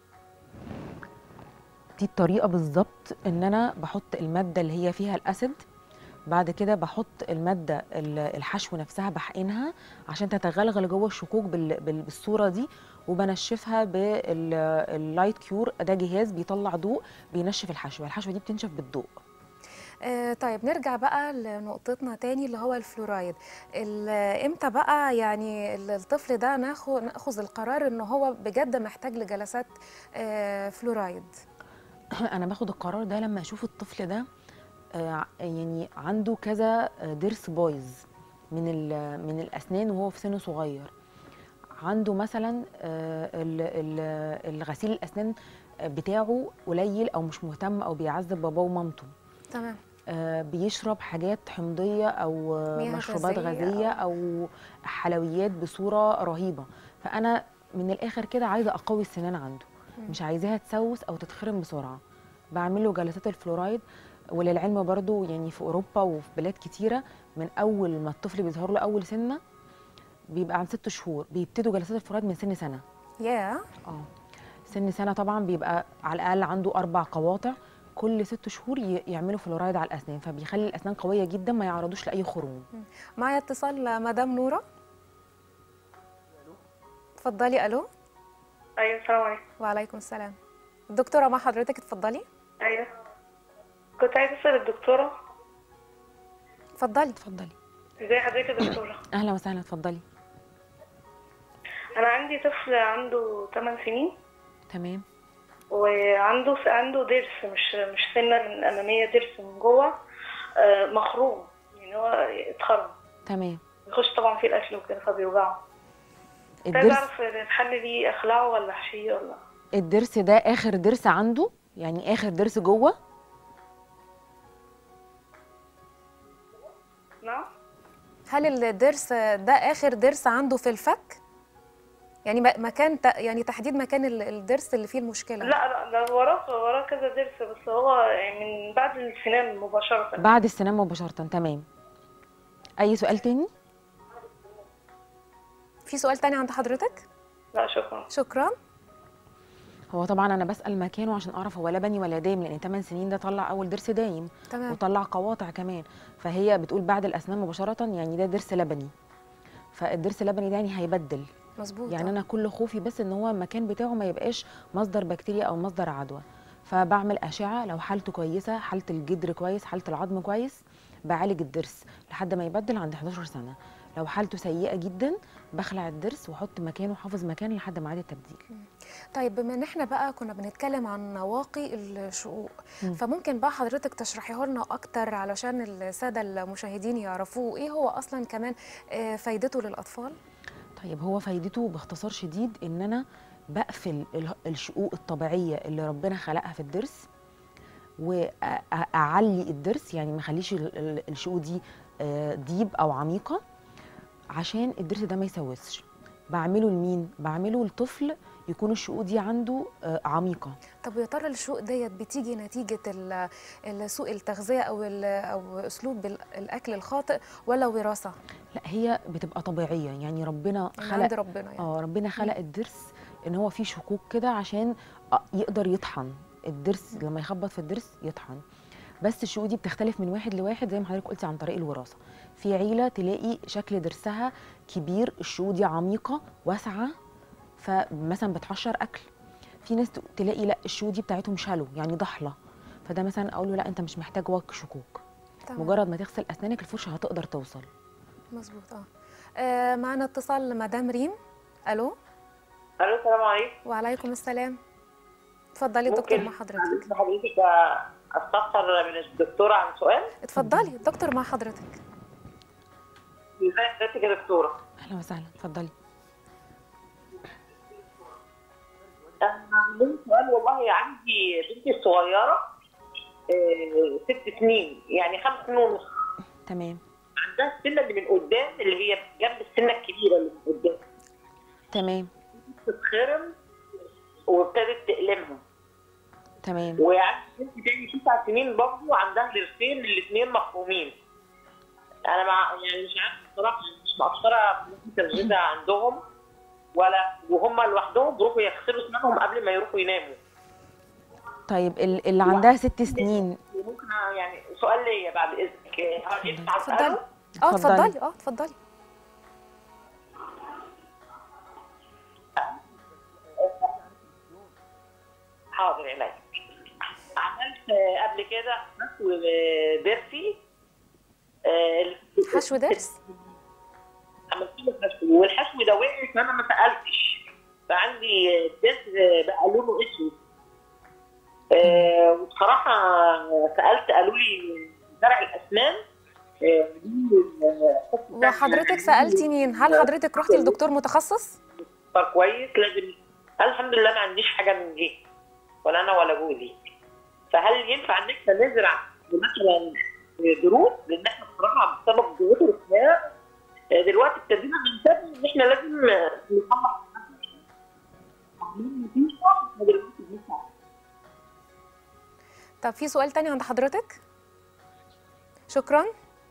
دي الطريقه بالظبط ان انا بحط الماده اللي هي فيها الاسيد بعد كده بحط الماده ال- الحشو نفسها بحقنها عشان تتغلغل جوه الشكوك بال- بال- بالصوره دي وبنشفها باللايت كيور ده جهاز بيطلع ضوء بينشف الحشوه الحشوه دي بتنشف بالضوء آه طيب نرجع بقى لنقطتنا تاني اللي هو الفلورايد ال- امتى بقى يعني ال- الطفل ده ناخد ناخذ القرار ان هو بجد محتاج لجلسات آه فلورايد انا باخد القرار ده لما اشوف الطفل ده آه، يعني عنده كذا آه، ضرس بايظ من ال- من الاسنان وهو في سن صغير عنده مثلا آه، ال- ال- الغسيل الاسنان بتاعه قليل او مش مهتم او بيعذب باباه ومامته تمام آه، بيشرب حاجات حمضيه او آه، مياه مشروبات غازية غازيه او حلويات بصوره رهيبه فانا من الاخر كده عايزه اقوي السنان عنده مش عايزاها تسوس او تتخرم بسرعه بعمل له جلسات الفلورايد وللعلم برضو يعني في اوروبا وفي بلاد كتيره من اول ما الطفل بيظهر له اول سنه بيبقى عن ست شهور بيبتدوا جلسات الفلورايد من سن سنه يا اه سن سنه طبعا بيبقى على الاقل عنده اربع قواطع كل ست شهور ي- يعملوا فلورايد على الاسنان فبيخلي الاسنان قويه جدا ما يعرضوش لاي خروم معايا اتصال مدام نوره اتفضلي الو ايوه السلام عليكم وعليكم السلام الدكتوره مع حضرتك اتفضلي ايوه كنت عايزه اسال الدكتوره اتفضلي اتفضلي ازي حضرتك يا دكتوره اهلا وسهلا اتفضلي انا عندي طفل عنده 8 سنين تمام وعنده عنده ضرس مش مش سنه الاماميه ضرس من جوه آه، مخروم يعني هو اتخرم تمام بيخش طبعا فيه الاكل وكده فبيوجعه كنت عايزه الضرس اعرف الحل ليه اخلعه ولا احشيه ولا الضرس ده اخر ضرس عنده يعني اخر ضرس جوه نعم هل الضرس ده اخر ضرس عنده في الفك يعني م- مكان ت- يعني تحديد مكان ال- الضرس اللي فيه المشكله لا لا ده وراه وراه كذا ضرس بس هو يعني من بعد السنان مباشره بعد السنان مباشره تمام اي سؤال تاني في سؤال تاني عند حضرتك لا شكرا شكرا هو طبعا انا بسال مكانه عشان اعرف هو لبني ولا دايم لان 8 سنين ده طلع اول ضرس دايم تمام وطلع قواطع كمان فهي بتقول بعد الاسنان مباشره يعني ده ضرس لبني فالضرس اللبني ده يعني هيبدل مظبوط يعني آه. انا كل خوفي بس ان هو المكان بتاعه ما يبقاش مصدر بكتيريا او مصدر عدوى فبعمل اشعه لو حالته كويسه حاله الجدر كويس حاله العظم كويس بعالج الضرس لحد ما يبدل عند 11 سنه لو حالته سيئه جدا بخلع الضرس واحط مكانه حافظ مكان لحد ميعاد التبديل طيب بما ان احنا بقى كنا بنتكلم عن نواقي الشقوق مم. فممكن بقى حضرتك تشرحيه لنا اكتر علشان الساده المشاهدين يعرفوه ايه هو اصلا كمان آه، فايدته للاطفال طيب هو فايدته باختصار شديد ان انا بقفل ال- الشقوق الطبيعيه اللي ربنا خلقها في الضرس واعلي الضرس يعني ما اخليش ال- ال- الشقوق دي آه، ديب او عميقه عشان الضرس ده ما يسوسش بعمله لمين بعمله لطفل يكون الشقوق دي عنده آه، عميقه طب يا ترى الشقوق ديت بتيجي نتيجه ال- ال- سوء التغذيه او ال- او اسلوب ال- الاكل الخاطئ ولا وراثه لا هي بتبقى طبيعيه يعني ربنا من خلق عند ربنا يعني اه ربنا خلق الضرس ان هو فيه شكوك كده عشان آه، يقدر يطحن الضرس لما يخبط في الضرس يطحن بس الشقوق دي بتختلف من واحد لواحد زي ما حضرتك قلتي عن طريق الوراثه في عيله تلاقي شكل ضرسها كبير الشقوق دي عميقه واسعه فمثلا بتحشر اكل في ناس ت- تلاقي لا الشقوق دي بتاعتهم شالو يعني ضحله فده مثلا اقول له لا انت مش محتاج وك شكوك تمام. مجرد ما تغسل اسنانك الفرشه هتقدر توصل مظبوط اه آه، معنا اتصال مدام ريم الو الو السلام عليكم وعليكم السلام اتفضلي يا دكتور ممكن مع حضرتك ممكن حضرتك استفسر من الدكتوره عن سؤال اتفضلي دكتور مع حضرتك ازي حضرتك يا دكتوره اهلا وسهلا اتفضلي انا عندي سؤال والله عندي بنتي الصغيره آه، ست سنين يعني خمس سنين ونص تمام عندها السنه اللي من قدام اللي هي جنب السنه الكبيره اللي من قدام تمام تتخرم وابتدت تألمها تمام وعندي بنت تاني تسع سنين برضه عندها ضرسين الاثنين مخرومين انا مع يعني مش عارفه بصراحه مش مقصره في الغذاء عندهم ولا وهم لوحدهم بيروحوا يغسلوا اسنانهم قبل ما يروحوا يناموا طيب ال- اللي عندها ست سنين وممكن يعني سؤال ليا بعد اذنك هل ينفع اتفضلي اساله؟ اه اتفضلي. اتفضلي اه اتفضلي حاضر عينيا عملت قبل كده حشو ضرسي آه، حشو ضرس عملت له حشو والحشو ده وقع فانا ما سالتش فعندي ضرس بقى لونه اسود آه، وبصراحه سالت قالوا لي زرع الاسنان آه، دي آه، وحضرتك سالتي مين هل حضرتك رحتي لدكتور متخصص كويس لازم الحمد لله ما عنديش حاجه من دي ولا انا ولا جوزي فهل ينفع ان احنا نزرع مثلا دروس لان احنا بصراحه بسبب ضغوط الحياه آه، دلوقتي ابتدينا ننتبه ان احنا لازم آه، نصلح مفيش وقت، إحنا دلوقتي بنسعى. طب في سؤال تاني عند حضرتك شكرا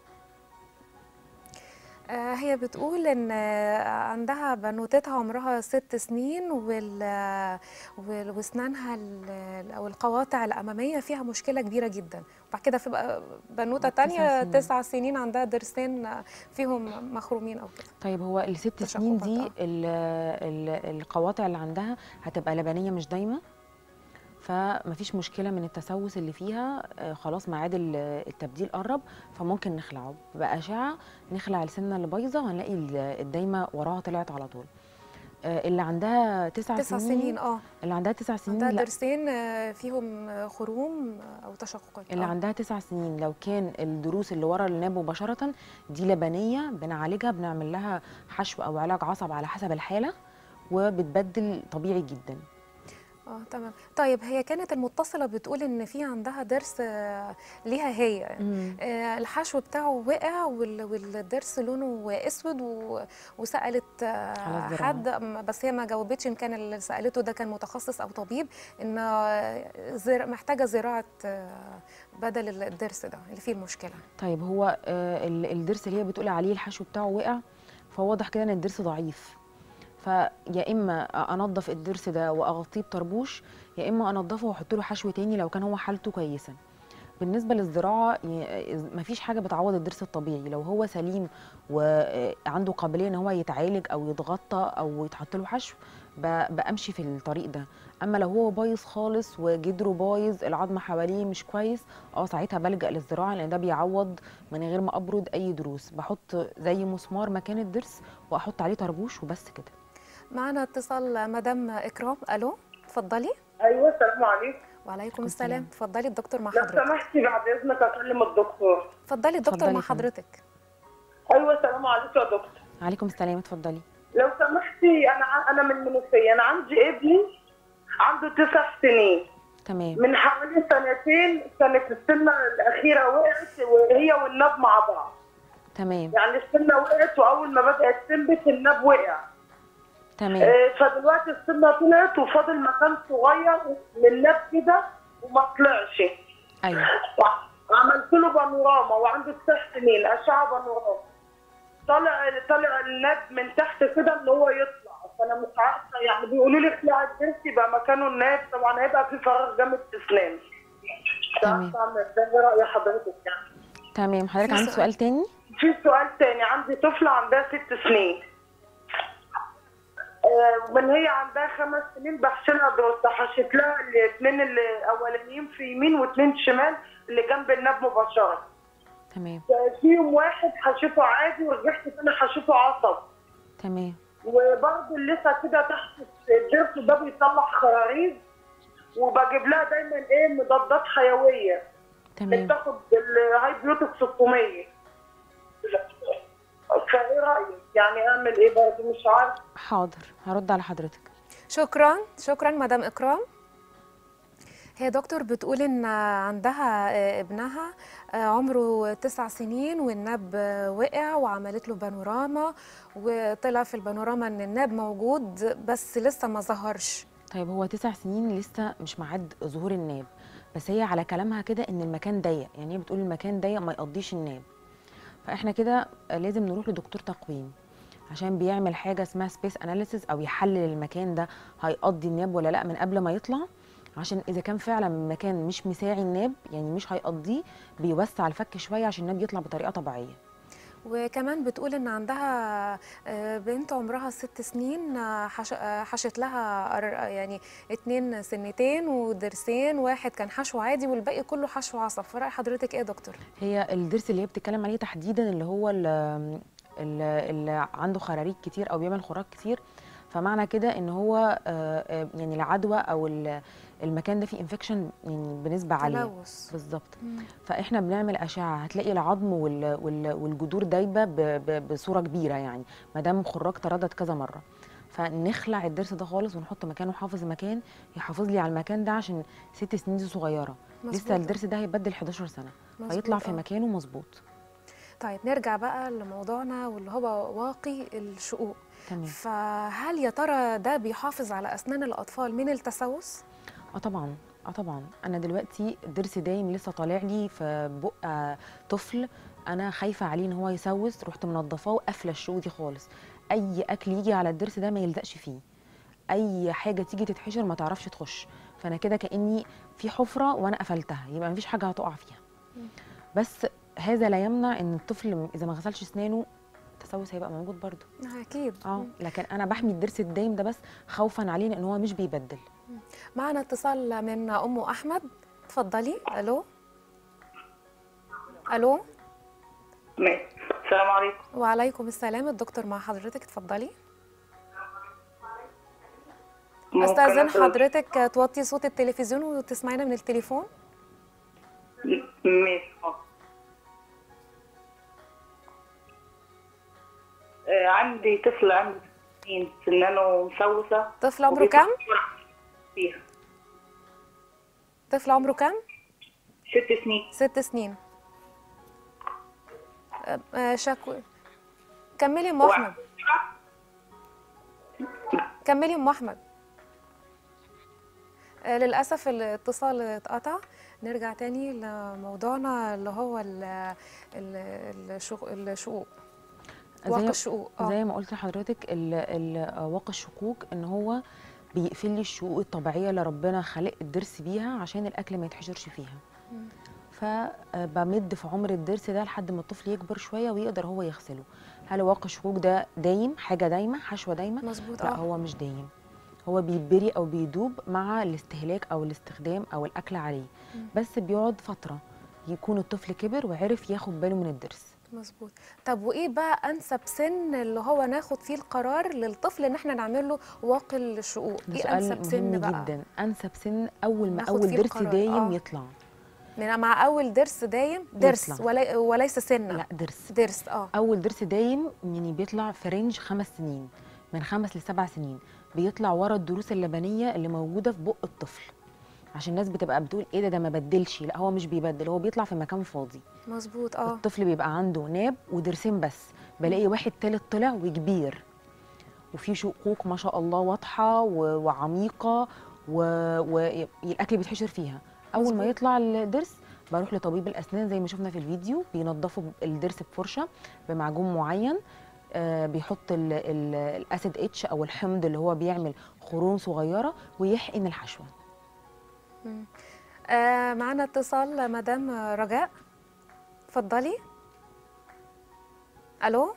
آه، هي بتقول ان آه، عندها بنوتتها عمرها ست سنين وال وال- واسنانها ال- او القواطع الاماميه فيها مشكله كبيره جدا وبعد كده في بقى بنوته تانية سنين. تسع سنين عندها ضرسين آه، فيهم مخرومين او كده طيب هو الست تشققات، سنين دي آه. ال- ال- القواطع اللي عندها هتبقى لبنيه مش دايمه فمفيش مشكله من التسوس اللي فيها آه، خلاص ميعاد ال- التبديل قرب فممكن نخلعه باشعه نخلع السنه اللي بايظه وهنلاقي ال- الدايمه وراها طلعت على طول آه، اللي عندها تسع, تسع سنين اه اللي عندها تسع سنين عندها لا ضرسين آه، فيهم آه، خروم آه، او تشققات اللي آه. عندها تسع سنين لو كان الضروس اللي ورا الناب مباشرة دي لبنية بنعالجها بنعمل لها حشو أو علاج عصب على حسب الحالة وبتبدل طبيعي جدا اه تمام طيب هي كانت المتصلة بتقول ان في عندها ضرس آه، ليها هي آه، الحشو بتاعه وقع وال- والضرس لونه اسود و- وسالت آه، على الزراعة. حد أم- بس هي ما جاوبتش ان كان اللي سالته ده كان متخصص او طبيب ان آه، زر- محتاجه زراعه آه، بدل الضرس ده اللي فيه المشكله طيب هو آه، ال- الضرس اللي هي بتقول عليه الحشو بتاعه وقع فواضح كده ان الضرس ضعيف فيا اما انضف الضرس ده واغطيه بطربوش يا اما انضفه واحط له حشو تاني لو كان هو حالته كويسه بالنسبه للزراعه ي- مفيش حاجه بتعوض الضرس الطبيعي لو هو سليم وعنده قابليه ان هو يتعالج او يتغطى او يتحط له حشو ب- بامشي في الطريق ده اما لو هو بايظ خالص وجدره بايظ العظم حواليه مش كويس اه ساعتها بلجأ للزراعه لان ده بيعوض من غير ما ابرد اي ضروس بحط زي مسمار مكان الضرس واحط عليه طربوش وبس كده معنا اتصال مدام اكرام الو اتفضلي ايوه السلام عليكم وعليكم السلام. السلام اتفضلي الدكتور مع لو حضرتك سمحتي بعد اذنك اكلم الدكتور اتفضلي الدكتور اتفضلي مع يا فندم. حضرتك ايوه السلام عليكم يا دكتور عليكم السلام اتفضلي لو سمحتي انا ع- انا من المنوفيه انا عندي ابني عنده تسع سنين تمام من حوالي سنتين كانت السنه الاخيره وقعت وهي والناب مع بعض تمام يعني السنه وقعت واول ما بدات تنبت الناب وقع تمام آه، فدلوقتي السنه طلعت وفاضل مكان صغير للناب كده وما طلعش ايوه عملت له بانوراما وعنده تسع سنين اشعه بانوراما طلع طلع الناب من تحت كده ان هو يطلع فانا مش عارفه يعني بيقولوا لي اخلع الضرس يبقى مكانه الناب طبعا هيبقى في فراغ جامد في اسناني مش تمام. عارفه اعمل ده ايه راي حضرتك يعني تمام حضرتك في عندك سؤال. سؤال تاني في سؤال تاني عندي طفلة عندها ست سنين آه، من هي عندها خمس سنين بحشلها دراسة حشيت لها الاثنين الاولانيين في يمين واثنين شمال اللي جنب الناب مباشرة تمام فيهم واحد حشيته عادي ورجعت تاني حشيته عصب تمام وبرضه اللثة كده تحت الضرس ده بيطلع خراريج وبجيب لها دايما ايه مضادات حيوية تمام بتاخد الهاي بيوتك 600 فايه رايك يعني اعمل ايه برضه مش عارف حاضر هرد على حضرتك شكرا شكرا مدام اكرام هي دكتور بتقول ان عندها آه، ابنها آه، عمره تسع سنين والناب آه، وقع وعملت له بانوراما وطلع في البانوراما ان الناب موجود بس لسه ما ظهرش طيب هو تسع سنين لسه مش معد ظهور الناب بس هي على كلامها كده ان المكان ضيق يعني هي بتقول المكان ضيق ما يقضيش الناب فاحنا كده لازم نروح لدكتور تقويم عشان بيعمل حاجه اسمها سبيس اناليسيس او يحلل المكان ده هيقضي الناب ولا لا من قبل ما يطلع عشان اذا كان فعلا المكان مش مساعي الناب يعني مش هيقضيه بيوسع الفك شويه عشان الناب يطلع بطريقه طبيعيه وكمان بتقول ان عندها آه، بنت عمرها ست سنين آه، حش- آه، حشت لها أر- يعني اتنين سنتين ودرسين واحد كان حشو عادي والباقي كله حشو عصب فرأي حضرتك ايه يا دكتور هي الضرس اللي هي بتتكلم عليه تحديدا اللي هو ال- ال- اللي عنده خراريج كتير او بيعمل خراج كتير فمعنى كده ان هو آه، آه، يعني العدوى او ال- المكان ده فيه انفكشن يعني بنسبه عاليه تلوث بالظبط فاحنا بنعمل اشعه هتلاقي العظم وال- وال- والجذور دايبه ب- ب- بصوره كبيره يعني ما دام خراج تردد كذا مره فنخلع الضرس ده خالص ونحط مكانه حافظ مكان يحافظ لي على المكان ده عشان ست سنين دي صغيره لسه مظبوط. الضرس ده هيبدل 11 سنه مظبوط، فيطلع في آه. مكانه مظبوط طيب نرجع بقى لموضوعنا واللي هو واقي الشقوق تمام فهل يا ترى ده بيحافظ على اسنان الاطفال من التسوس اه طبعا اه طبعا انا دلوقتي الضرس دايم لسه طالع لي في بق آه، طفل انا خايفه عليه ان هو يسوس رحت منضفاه وقافله الشقوق دي خالص اي اكل يجي على الضرس ده ما يلزقش فيه اي حاجه تيجي تتحشر ما تعرفش تخش فانا كده كاني في حفره وانا قفلتها يبقى مفيش حاجه هتقع فيها بس هذا لا يمنع ان الطفل اذا ما غسلش اسنانه التسوس هيبقى موجود برضه اكيد اه لكن انا بحمي الضرس الدايم ده بس خوفا عليه لان هو مش بيبدل معنا اتصال من ام احمد اتفضلي الو الو ماشي السلام عليكم وعليكم السلام الدكتور مع حضرتك اتفضلي ممكن استاذن أسأل؟ حضرتك توطي صوت التلفزيون وتسمعينا من التليفون ماشي آه، عندي طفل عنده ست سنين سنانه مسوسه طفل عمره كام فيها طفل عمره كام ست سنين ست سنين أه، أه، شكوى كملي يا ام احمد كملي يا ام احمد آه، للاسف الاتصال اتقطع نرجع تاني لموضوعنا اللي هو ال- ال- الشق- الشقوق واقي زي- الشقوق اه زي ما قلت لحضرتك ال- ال- واقي الشقوق ان هو بيقفل لي الشقوق الطبيعيه اللي ربنا خلق الضرس بيها عشان الاكل ما يتحشرش فيها فبمد في عمر الضرس ده لحد ما الطفل يكبر شويه ويقدر هو يغسله هل واقي الشقوق ده دايم حاجه دايمه حشوه دايمه مظبوط لا اه هو مش دايم هو بيتبري او بيدوب مع الاستهلاك او الاستخدام او الاكل عليه بس بيقعد فتره يكون الطفل كبر وعرف ياخد باله من الضرس مظبوط طب وايه بقى انسب سن اللي هو ناخد فيه القرار للطفل ان احنا نعمل له واقي الشقوق ده ايه سؤال انسب سن مهم بقى جدا انسب سن اول ما ناخد اول فيه ضرس القرار، دايم آه. يطلع من مع اول ضرس دايم ضرس يطلع. ولي وليس سنه لا ضرس ضرس اه اول ضرس دايم يعني بيطلع في رينج خمس سنين من خمس لسبع سنين بيطلع ورا الضروس اللبنيه اللي موجوده في بق الطفل عشان الناس بتبقى بتقول ايه ده ده ما بدلش لا هو مش بيبدل هو بيطلع في مكان فاضي مظبوط اه الطفل بيبقى عنده ناب ودرسين بس بلاقي واحد تالت طلع وكبير وفي شقوق ما شاء الله واضحه و- وعميقه والاكل بيتحشر فيها اول ما مظبوط. يطلع الضرس بروح لطبيب الاسنان زي ما شفنا في الفيديو بينضفوا الضرس بفرشه بمعجون معين آه بيحط ال- ال- الاسيد اتش او الحمض اللي هو بيعمل خروم صغيره ويحقن الحشوه آه معانا اتصال مدام رجاء اتفضلي الو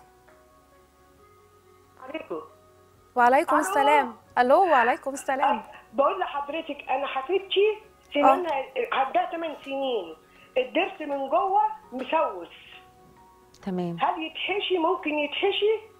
عليكم وعليكم ألو. السلام الو وعليكم السلام بقول لحضرتك انا حفيدتي سنانها عندها 8 سنين الضرس من جوه مسوس تمام هل يتحشي ممكن يتحشي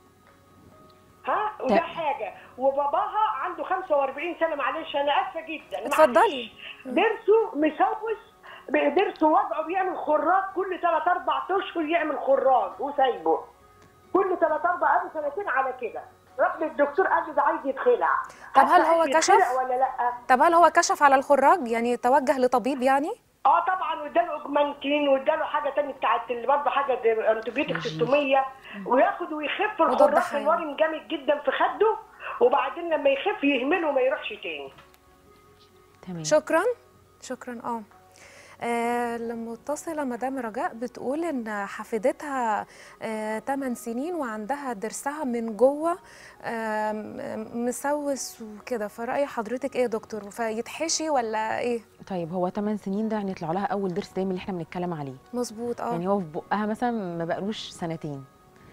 ها وده ت- حاجه وباباها عنده 45 سنه معلش انا اسفه جدا معلش. اتفضلي. ضرسه مسوس ضرسه وضعه بيعمل خراج كل 3 4 اشهر يعمل خراج وسايبه كل 3 4 قبل سنتين على كده راح للدكتور قال لي ده عايز يتخلع طب هل حتى هو عايز كشف؟ يتخلع ولا لا طب هل هو كشف على الخراج يعني توجه لطبيب يعني اه طبعا واداله اوجمانتين واداله حاجه تانية بتاعت اللي برضه حاجه زي انتبيوتيك 600 وياخد ويخف مضاد الخراج حيوي. الورم جامد جدا في خده وبعدين لما يخف يهمله وما يروحش تاني تمام شكرا شكرا اه آه، المتصلة مدام رجاء بتقول إن حفيدتها آه 8 سنين وعندها ضرسها من جوه آه م- مسوس وكده فرأي حضرتك إيه يا دكتور فيتحشي ولا إيه؟ طيب هو 8 سنين ده يعني يطلع لها اول ضرس دايما اللي احنا بنتكلم عليه مظبوط اه يعني هو في بقها مثلا ما بقالوش سنتين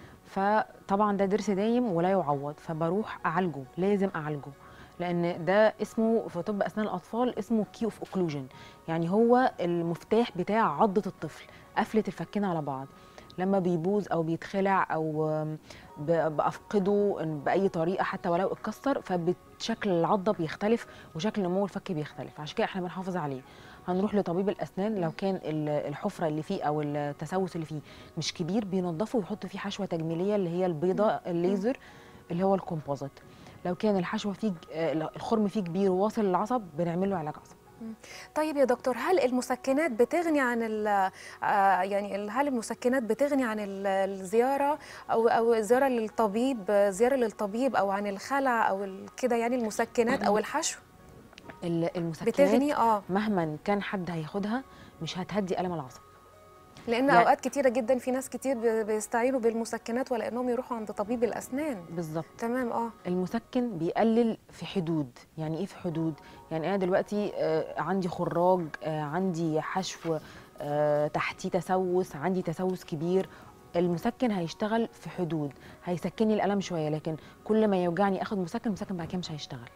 فطبعا ده ضرس دايم ولا يعوض فبروح اعالجه لازم اعالجه لان ده اسمه في طب اسنان الاطفال اسمه كي اوف اوكلوجن يعني هو المفتاح بتاع عضه الطفل قفله الفكين على بعض لما بيبوظ او بيتخلع او ب- بافقده باي طريقه حتى ولو اتكسر فشكل العضه بيختلف وشكل نمو الفك بيختلف عشان كده احنا بنحافظ عليه هنروح لطبيب الاسنان لو كان ال- الحفره اللي فيه او التسوس اللي فيه مش كبير بينضفه ويحط فيه حشوه تجميليه اللي هي البيضه الليزر اللي هو الكومبوزيت لو كان الحشوه فيه ج- آه، الخرم فيه كبير وواصل للعصب بنعمل له علاج عصب طيب يا دكتور هل المسكنات بتغني عن ال آه، يعني ال- هل المسكنات بتغني عن ال- الزياره او او زياره للطبيب زياره للطبيب او عن الخلع او ال- كده يعني المسكنات او الحشو ال- المسكنات بتغني اه مهما كان حد هياخدها مش هتهدي الم العصب لان يعني- اوقات كتيره جدا في ناس كتير ب- بيستعينوا بالمسكنات ولا انهم يروحوا عند طبيب الاسنان بالظبط تمام اه المسكن بيقلل في حدود يعني ايه في حدود يعني انا دلوقتي آه، عندي خراج آه، عندي حشو آه، تحتيه تسوس عندي تسوس كبير المسكن هيشتغل في حدود هيسكني الالم شويه لكن كل ما يوجعني اخد مسكن المسكن بعد كده مش هيشتغل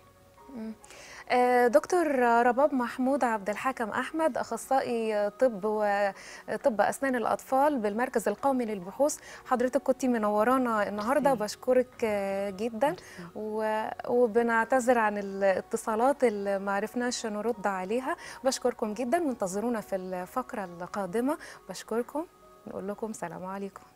آه، دكتور رباب محمود عبد الحكم احمد اخصائي طب وطب اسنان الاطفال بالمركز القومي للبحوث حضرتك كنت منورانا النهارده بشكرك آه، جدا و- وبنعتذر عن الاتصالات اللي ما عرفناش نرد عليها بشكركم جدا وانتظرونا في الفقره القادمه بشكركم نقول لكم سلام عليكم